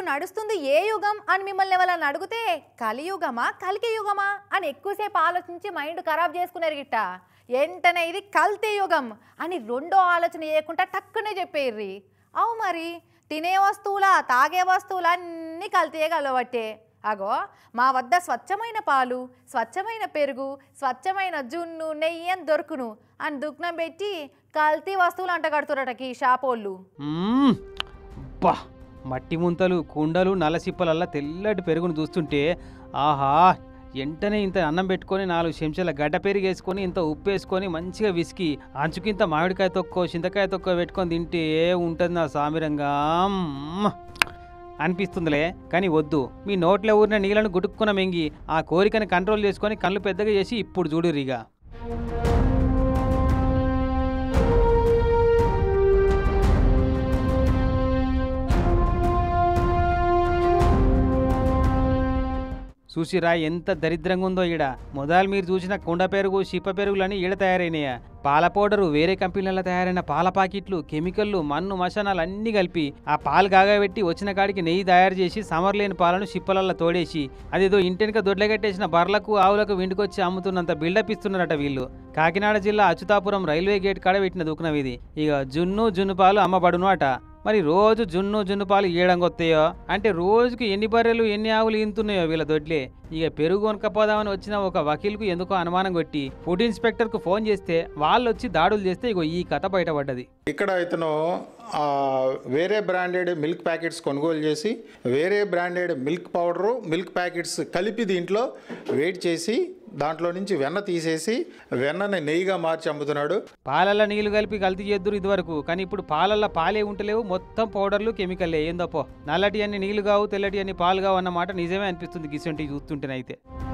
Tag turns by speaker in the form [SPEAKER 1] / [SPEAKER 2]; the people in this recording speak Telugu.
[SPEAKER 1] నడుస్తుంది ఏ యుగం అని మిమ్మల్ని ఎవరైనా అడిగితే కలియుగమా కలికి యుగమా అని ఎక్కువసేపు ఆలోచించి మైండ్ ఖరాబ్ చేసుకున్నారు గిట్ట వెంటనే ఇది కల్తీ యుగం అని రెండో ఆలోచన చేయకుండా టక్కునే చెప్పేర్రి అవు మరి తినే వస్తువులా తాగే వస్తువులా అన్నీ కల్తీయే కలవట్టే అగో మా వద్ద స్వచ్ఛమైన పాలు స్వచ్ఛమైన పెరుగు స్వచ్ఛమైన జున్ను నెయ్యి అని దొరుకును అని దుఃఖం పెట్టి కల్తీ వస్తువులు అంటగడుతురట ఈ షాపోళ్ళు
[SPEAKER 2] మ్మ్. బా మట్టి ముంతలు కుండలు నల్లసిప్పలల్లా తెల్లటి పెరుగును చూస్తుంటే ఆహా వెంటనే ఇంత అన్నం పెట్టుకొని నాలుగు చెంచాల గడ్డ పెరిగి వేసుకొని ఇంత ఉప్పు వేసుకొని మంచిగా విసికి అంచుకింత మామిడికాయ తొక్కో చింతకాయ తొక్కో పెట్టుకొని తింటే ఉంటుంది నా సామిరంగా మ్మ్. అనిపిస్తుందిలే కానీ వద్దు మీ నోట్లో ఊరిన నీళ్ళను గుటుక్కున మెంగి ఆ కోరికని కంట్రోల్ చేసుకొని కళ్ళు పెద్దగా చేసి ఇప్పుడు చూడురిగా చూసిరా ఎంత దరిద్రంగా ఉందో ఈడ మొదలు మీరు చూసిన కుండ పెరుగు చిప్ప పెరుగులని ఈడ తయారైనయా పాల పౌడరు వేరే కంపెనీలలో తయారైన పాల పాకెట్లు కెమికల్లు మన్ను మసానాలు అన్నీ కలిపి ఆ పాలు కాగబెట్టి వచ్చిన కాడికి నెయ్యి తయారు చేసి సమర్ లేని పాలను చిప్పలల్లో తోడేసి అదేదో ఇంటెనక దొడ్లగట్టేసిన బర్లకు ఆవులకు విండుకొచ్చి అమ్ముతున్నంత బిల్డప్ ఇస్తున్నారట వీళ్ళు కాకినాడ జిల్లా అచ్యుతాపురం రైల్వే గేట్ కాడ పెట్టిన దుకుణం ఇది ఇక జున్ను జున్ను పాలు అమ్మబడును అట మరి రోజు జున్ను జున్ను పాలు ఇయ్యడం కొత్తయో అంటే రోజుకి ఎన్ని బర్రెలు ఎన్ని ఆవులు ఇంతున్నాయో వీళ్ళ దొడ్లే ఇక పెరుగు కొనకపోదామని వచ్చిన ఒక వకీల్కు ఎందుకో అనుమానం కొట్టి ఫుడ్ ఇన్స్పెక్టర్కు ఫోన్ చేస్తే వాళ్ళు వచ్చి దాడులు చేస్తే ఇగో ఈ కథ బయటపడ్డది
[SPEAKER 3] ఇక్కడ ఇతను ఆ, వేరే బ్రాండెడ్ మిల్క్ ప్యాకెట్స్ కొనుగోలు చేసి వేరే branded milk powder milk packets కలిపి దీంట్లో వెయిట్ చేసి దాంట్లో నుంచి వెన్న తీసేసి వెన్నని నెయ్యిగా మార్చి అమ్ముతున్నాడు
[SPEAKER 2] పాలల్లో నీళ్లు కలిపి కల్తీ చేద్దురు ఇదివరకు కానీ ఇప్పుడు పాలల్లో పాలే ఉంటలేవు మొత్తం పౌడర్లు కెమికల్లే ఏందప్పో నల్లటి అన్ని నీళ్లు కావు తెల్లటి అన్ని పాలు కావు అన్నమాట నిజమే అనిపిస్తుంది గిసంటి చూస్తుంటేనైతే